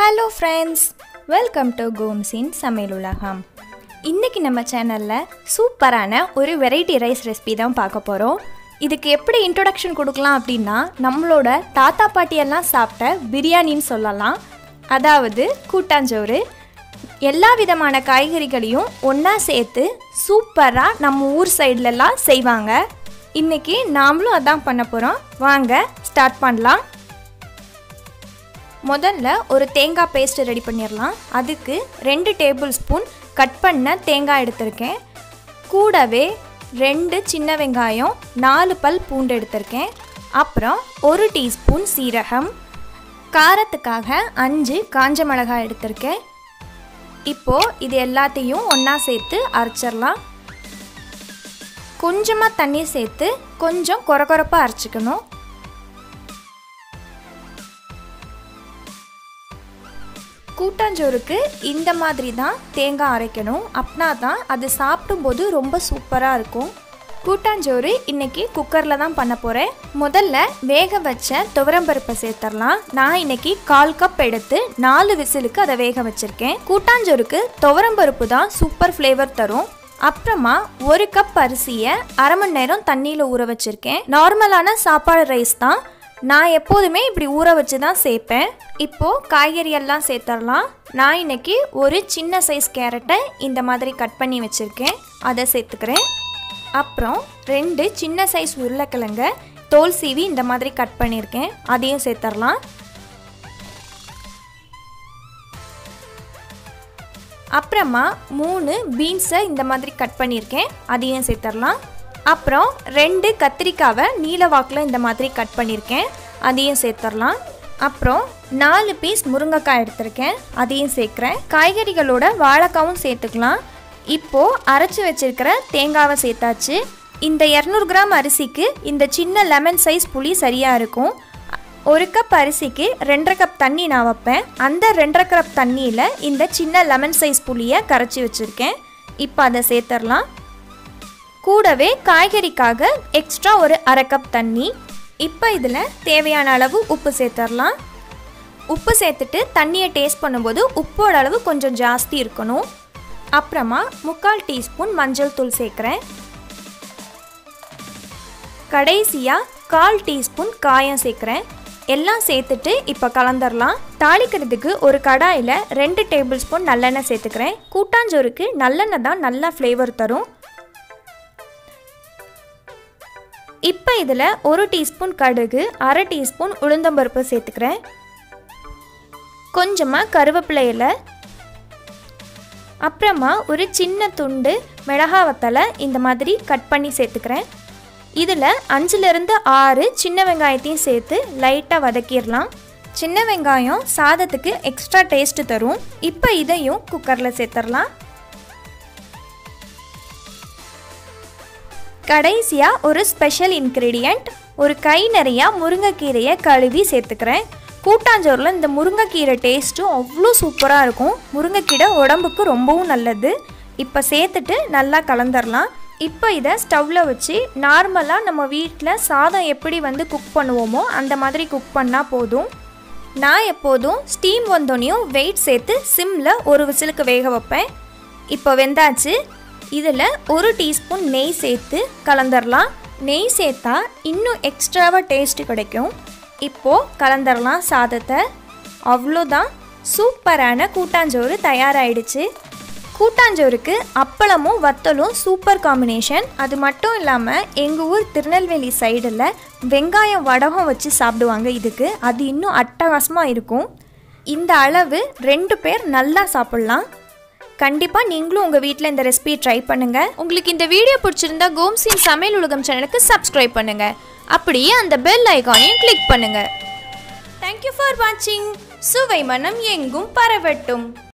hello friends welcome to கோம்ஸின் சமையல் உலகம் இன்றைக்கி நம்ம சேனலில் சூப்பரான ஒரு வெரைட்டி ரைஸ் ரெசிபி தான் பார்க்க போகிறோம் இதுக்கு எப்படி இன்ட்ரொடக்ஷன் கொடுக்கலாம் அப்படின்னா நம்மளோட தாத்தா பாட்டியெல்லாம் சாப்பிட்ட பிரியாணின்னு சொல்லலாம் அதாவது கூட்டாஞ்சோறு எல்லா விதமான காய்கறிகளையும் ஒன்றா சேர்த்து சூப்பராக நம்ம ஊர் சைட்லலாம் செய்வாங்க இன்றைக்கி நாமளும் அதான் பண்ண போகிறோம் வாங்க ஸ்டார்ட் பண்ணலாம் முதல்ல ஒரு தேங்காய் பேஸ்ட் ரெடி பண்ணிடலாம் அதுக்கு ரெண்டு டேபிள் ஸ்பூன் கட் பண்ண தேங்காய் எடுத்திருக்கேன் கூடவே ரெண்டு சின்ன வெங்காயம் நாலு பல் பூண்டு எடுத்திருக்கேன் அப்புறம் ஒரு டீஸ்பூன் சீரகம் காரத்துக்காக அஞ்சு காஞ்ச மிளகாய் எடுத்திருக்கேன் இப்போது இது எல்லாத்தையும் ஒன்றா சேர்த்து அரைச்சிடலாம் கொஞ்சமாக தண்ணி சேர்த்து கொஞ்சம் கொரகொரப்பாக அரைச்சிக்கணும் கூட்டாஞ்சோறுக்கு இந்த மாதிரி தான் தேங்காய் அரைக்கணும் அப்படின்னா தான் அது சாப்பிடும்போது ரொம்ப சூப்பராக இருக்கும் கூட்டாஞ்சோறு இன்னைக்கு குக்கரில் தான் பண்ண போகிறேன் முதல்ல வேக வச்ச துவரம்பருப்பை சேர்த்துடலாம் நான் இன்னைக்கு கால் கப் எடுத்து நாலு விசிலுக்கு அதை வேக வச்சுருக்கேன் கூட்டாஞ்சோறுக்கு துவரம்பருப்பு தான் சூப்பர் ஃப்ளேவர் தரும் அப்புறமா ஒரு கப் அரிசியை அரை மணி நேரம் தண்ணியில் ஊற வச்சுருக்கேன் நார்மலான சாப்பாடு ரைஸ் தான் நான் எப்போதுமே இப்படி ஊற வச்சு தான் சேர்ப்பேன் இப்போது காய்கறி எல்லாம் சேர்த்துடலாம் நான் இன்னைக்கு ஒரு சின்ன சைஸ் கேரட்டை இந்த மாதிரி கட் பண்ணி வச்சுருக்கேன் அதை சேர்த்துக்கிறேன் அப்புறம் ரெண்டு சின்ன சைஸ் உருளைக்கிழங்க தோல் சீவி இந்த மாதிரி கட் பண்ணியிருக்கேன் அதையும் சேர்த்துடலாம் அப்புறமா மூணு பீன்ஸை இந்த மாதிரி கட் பண்ணியிருக்கேன் அதையும் சேர்த்துடலாம் அப்புறம் ரெண்டு கத்திரிக்காவை நீல வாக்கில் இந்த மாதிரி கட் பண்ணியிருக்கேன் அதையும் சேர்த்துடலாம் அப்புறம் நாலு பீஸ் முருங்கைக்காய் எடுத்திருக்கேன் அதையும் சேர்க்குறேன் காய்கறிகளோட வாழைக்காவும் சேர்த்துக்கலாம் இப்போது அரைச்சி வச்சிருக்கிற தேங்காவை சேர்த்தாச்சு இந்த இரநூறு கிராம் அரிசிக்கு இந்த சின்ன லெமன் சைஸ் புளி சரியாக இருக்கும் ஒரு கப் அரிசிக்கு ரெண்டரை கப் தண்ணி நான் வைப்பேன் அந்த ரெண்டரை கப் தண்ணியில் இந்த சின்ன லெமன் சைஸ் புளியை கரைச்சி வச்சுருக்கேன் இப்போ அதை சேர்த்துடலாம் கூடவே காய்கறிக்காக எக்ஸ்ட்ரா ஒரு அரை கப் தண்ணி இப்போ இதில் தேவையான அளவு உப்பு சேர்த்துடலாம் உப்பு சேர்த்துட்டு தண்ணியை டேஸ்ட் பண்ணும்போது உப்போட அளவு கொஞ்சம் ஜாஸ்தி இருக்கணும் அப்புறமா முக்கால் டீஸ்பூன் மஞ்சள் தூள் சேர்க்குறேன் கடைசியாக கால் டீஸ்பூன் காயம் சேர்க்குறேன் எல்லாம் சேர்த்துட்டு இப்போ கலந்துடலாம் தாளிக்கிறதுக்கு ஒரு கடாயில் ரெண்டு டேபிள் ஸ்பூன் நல்லெண்ணெய் சேர்த்துக்கிறேன் கூட்டாஞ்சோறுக்கு நல்லெண்ணெய் தான் நல்லா ஃப்ளேவர் தரும் இப்போ இதில் ஒரு டீஸ்பூன் கடுகு அரை டீஸ்பூன் உளுந்தம்பருப்பு சேர்த்துக்கிறேன் கொஞ்சமாக கருவேப்பிலை இலை அப்புறமா ஒரு சின்ன துண்டு மிளகா வத்தலை இந்த மாதிரி கட் பண்ணி சேர்த்துக்கிறேன் இதில் அஞ்சுலேருந்து ஆறு சின்ன வெங்காயத்தையும் சேர்த்து லைட்டாக வதக்கிடலாம் சின்ன வெங்காயம் சாதத்துக்கு எக்ஸ்ட்ரா டேஸ்ட் தரும் இப்போ இதையும் குக்கரில் சேர்த்துடலாம் கடைசியாக ஒரு ஸ்பெஷல் இன்க்ரீடியண்ட் ஒரு கை நிறையா முருங்கைக்கீரையை கழுவி சேர்த்துக்கிறேன் கூட்டாஞ்சோறில் இந்த முருங்கைக்கீரை டேஸ்ட்டும் அவ்வளோ சூப்பராக இருக்கும் முருங்கைக்கீரை உடம்புக்கு ரொம்பவும் நல்லது இப்போ சேர்த்துட்டு நல்லா கலந்துடலாம் இப்போ இதை ஸ்டவ்வில் வச்சு நார்மலாக நம்ம வீட்டில் சாதம் எப்படி வந்து குக் பண்ணுவோமோ அந்த மாதிரி குக் பண்ணால் போதும் நான் எப்போதும் ஸ்டீம் வந்தோடனையும் வெயிட் சேர்த்து சிம்மில் ஒரு விசிலுக்கு வேக வைப்பேன் இப்போ வெந்தாச்சு இதில் ஒரு டீஸ்பூன் நெய் சேர்த்து கலந்துடலாம் நெய் சேர்த்தா இன்னும் எக்ஸ்ட்ராவாக டேஸ்ட் கிடைக்கும் இப்போது கலந்துடலாம் சாதத்தை அவ்வளோதான் சூப்பரான கூட்டாஞ்சோறு தயாராகிடுச்சு கூட்டாஞ்சோறுக்கு அப்பளமும் வத்தலும் சூப்பர் காம்பினேஷன் அது மட்டும் இல்லாமல் எங்கள் ஊர் திருநெல்வேலி சைடில் வெங்காயம் வடகம் வச்சு சாப்பிடுவாங்க இதுக்கு அது இன்னும் அட்டகாசமாக இருக்கும் இந்த அளவு ரெண்டு பேர் நல்லா சாப்பிட்லாம் கண்டிப்பாக நீங்களும் உங்கள் வீட்டில் இந்த ரெசிபி ட்ரை பண்ணுங்கள் உங்களுக்கு இந்த வீடியோ பிடிச்சிருந்தா கோம்ஸின் சமையல் உலகம் சேனலுக்கு சப்ஸ்கிரைப் பண்ணுங்கள் அப்படியே அந்த பெல் ஐகானையும் கிளிக் பண்ணுங்கள் தேங்க்யூ ஃபார் வாட்சிங் சுவை மனம் எங்கும் பரவட்டும்